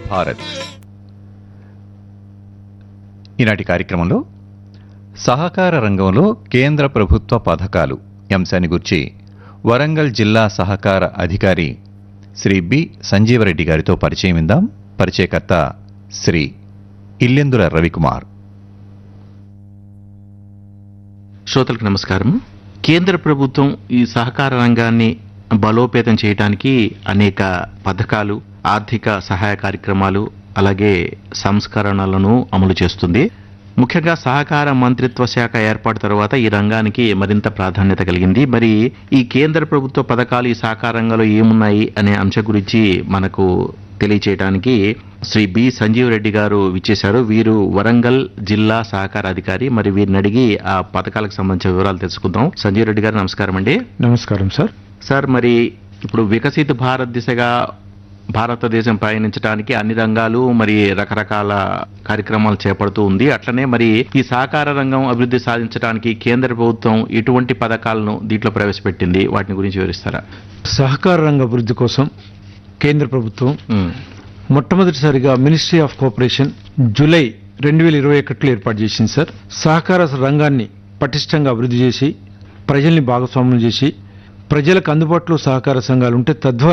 భారత్ ఈనాటి కార్యక్రమంలో సహకార రంగంలో కేంద్ర ప్రభుత్వ పథకాలు ఈ అంశాన్ని గురించి వరంగల్ జిల్లా సహకార అధికారి శ్రీ బి సంజీవరెడ్డి గారితో పరిచయం ఇందాం పరిచయకర్త శ్రీ ఇల్లెందుల రవికుమార్ శ్రోతలకు నమస్కారం కేంద్ర ప్రభుత్వం ఈ సహకార రంగాన్ని బలోపేతం చేయడానికి అనేక పథకాలు ఆర్థిక సహాయ కార్యక్రమాలు అలాగే సంస్కరణలను అమలు చేస్తుంది ముఖ్యంగా సహకార మంత్రిత్వ శాఖ ఏర్పాటు తర్వాత ఈ రంగానికి మరింత ప్రాధాన్యత కలిగింది మరి ఈ కేంద్ర ప్రభుత్వ పథకాలు ఈ సహకార రంగంలో ఏమున్నాయి అనే అంశం గురించి మనకు తెలియచేయడానికి శ్రీ బి సంజీవ్ రెడ్డి గారు విచ్చేశారు వీరు వరంగల్ జిల్లా సహకార అధికారి మరి వీరిని అడిగి ఆ పథకాలకు సంబంధించిన వివరాలు తెలుసుకుందాం సంజీవ్ రెడ్డి గారు నమస్కారం అండి నమస్కారం సార్ సార్ మరి ఇప్పుడు వికసిత భారత్ దిశగా భారతదేశం పయనించడానికి అన్ని రంగాలు మరి రకరకాల కార్యక్రమాలు చేపడుతూ ఉంది అట్లనే మరి ఈ సహకార రంగం అభివృద్ధి సాధించడానికి కేంద్ర ప్రభుత్వం ఎటువంటి పథకాలను దీంట్లో ప్రవేశపెట్టింది వాటిని గురించి వివరిస్తారా సహకార రంగ అభివృద్ధి కోసం కేంద్ర ప్రభుత్వం ఉమ్, మొట్టమొదటిసారిగా మినిస్ట్రీ ఆఫ్ కోఆపరేషన్ జూలై రెండు వేల ఇరవై ఒకటిలో ఏర్పాటు చేసింది సార్ సహకార రంగాన్ని పటిష్టంగా అభివృద్ధి చేసి ప్రజల్ని భాగస్వామ్యం చేసి ప్రజలకు అందుబాటులో సహకార సంఘాలు ఉంటే తద్వారా